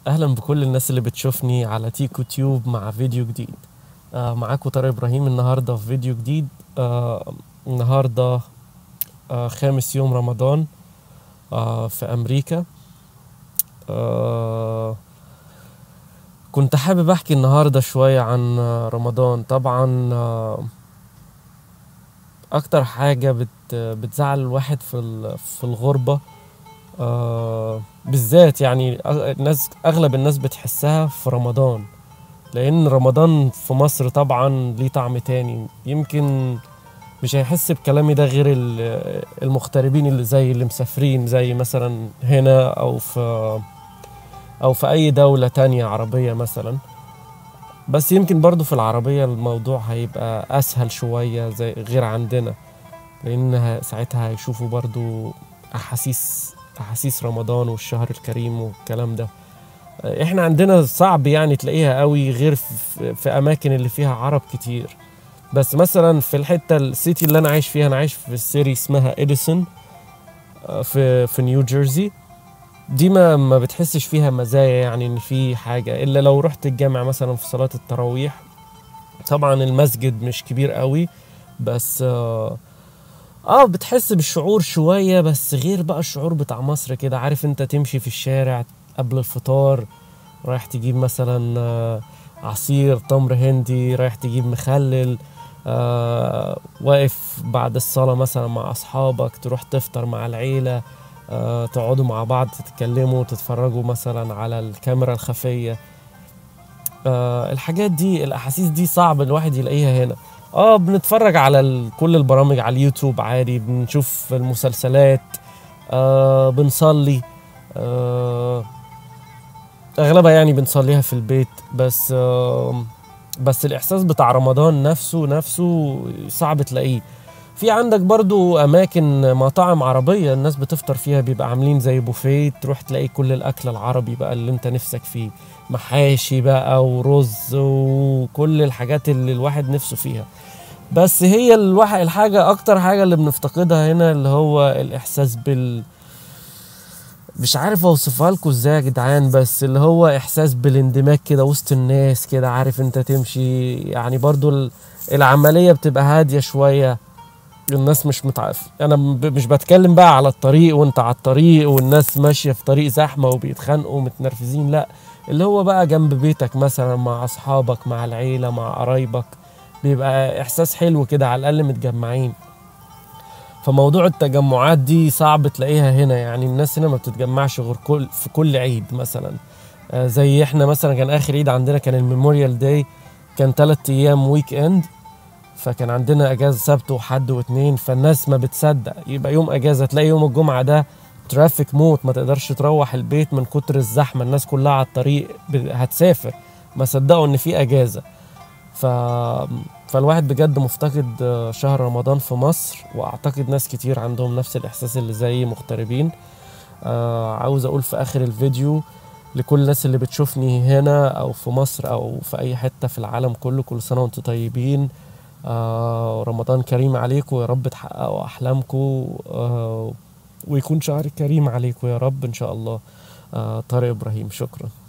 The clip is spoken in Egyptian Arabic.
اهلا بكل الناس اللي بتشوفني على تيكو تيوب مع فيديو جديد آه معاكم طارق ابراهيم النهارده في فيديو جديد آه النهارده آه خامس يوم رمضان آه في امريكا آه كنت حابب احكي النهارده شويه عن آه، رمضان طبعا آه اكتر حاجه بت بتزعل الواحد في ال- في الغربه آه بالذات يعني أغ- الناس اغلب الناس بتحسها في رمضان لان رمضان في مصر طبعا ليه طعم تاني يمكن مش هيحس بكلامي ده غير ال- المغتربين اللي زي اللي مسافرين زي مثلا هنا او في او في اي دولة تانية عربية مثلا بس يمكن برضو في العربية الموضوع هيبقى اسهل شوية زي غير عندنا لان ه- ساعتها هيشوفوا برضو احاسيس احاسيس رمضان والشهر الكريم والكلام ده احنا عندنا صعب يعني تلاقيها قوي غير في, في اماكن اللي فيها عرب كتير بس مثلا في الحته السيتي اللي انا عايش فيها انا عايش في السيري اسمها اديسون آه، في في نيو جيرسي دي ما ما بتحسش فيها مزايا يعني ان في حاجه الا لو رحت الجامع مثلا في صلاه التراويح طبعا المسجد مش كبير قوي بس اه اه بتحس بالشعور شوية بس غير بقى الشعور بتاع مصر كده عارف انت تمشي في الشارع قبل الفطار رايح تجيب مثلا آه، عصير تمر هندي رايح تجيب مخلل آه واقف بعد الصلاة مثلا مع أصحابك تروح تفطر مع العيلة آه تقعدوا مع بعض تتكلموا تتفرجوا مثلا على الكاميرا الخفية آه الحاجات دي الأحاسيس دي صعب الواحد يلاقيها هنا اه بنتفرج على ال- كل البرامج على اليوتيوب عادي بنشوف المسلسلات آه بنصلي آه اغلبها يعني بنصليها في البيت بس آه بس الاحساس بتاع رمضان نفسه نفسه صعب تلاقيه في عندك برضو اماكن مطاعم عربيه الناس بتفطر فيها بيبقى عاملين زي بوفيه تروح تلاقي كل الاكل العربي بقى اللي انت نفسك فيه محاشي بقى ورز وكل الحاجات اللي الواحد نفسه فيها بس هي الواحد الحاجة أكتر حاجة اللي بنفتقدها هنا اللي هو الإحساس بال مش عارف أوصفها لكم إزاي يا جدعان بس اللي هو إحساس بالاندماج كده وسط الناس كده عارف أنت تمشي يعني برضو ال- العملية بتبقى هادية شوية الناس مش متعرف أنا م- مش بتكلم بقى على الطريق وأنت على الطريق والناس ماشية في طريق زحمة وبيتخانقوا ومتنرفزين لأ اللي هو بقى جنب بيتك مثلا مع أصحابك مع العيلة مع قرايبك بيبقى احساس حلو كده على الاقل متجمعين فموضوع التجمعات دي صعب تلاقيها هنا يعني الناس هنا ما بتتجمعش غير كل في كل عيد مثلا آه، زي احنا مثلا كان اخر عيد عندنا كان الميموريال داي كان تلات ايام ويك اند فكان عندنا اجازه سبت وحد واثنين فالناس ما بتصدق يبقى يوم اجازه تلاقي يوم الجمعه ده ترافيك موت ما تقدرش تروح البيت من كتر الزحمه الناس كلها على الطريق ب- هتسافر ما صدقوا ان في اجازه ف... فالواحد بجد مفتقد آه، شهر رمضان في مصر واعتقد ناس كتير عندهم نفس الاحساس اللي زي مغتربين آه عاوز اقول في اخر الفيديو لكل الناس اللي بتشوفني هنا او في مصر او في اي حتة في العالم كله كل سنة وانتم طيبين آه رمضان كريم عليكم يا رب تحققوا احلامكم آه ويكون شهر كريم عليكم يا رب ان شاء الله آه طارق ابراهيم شكرا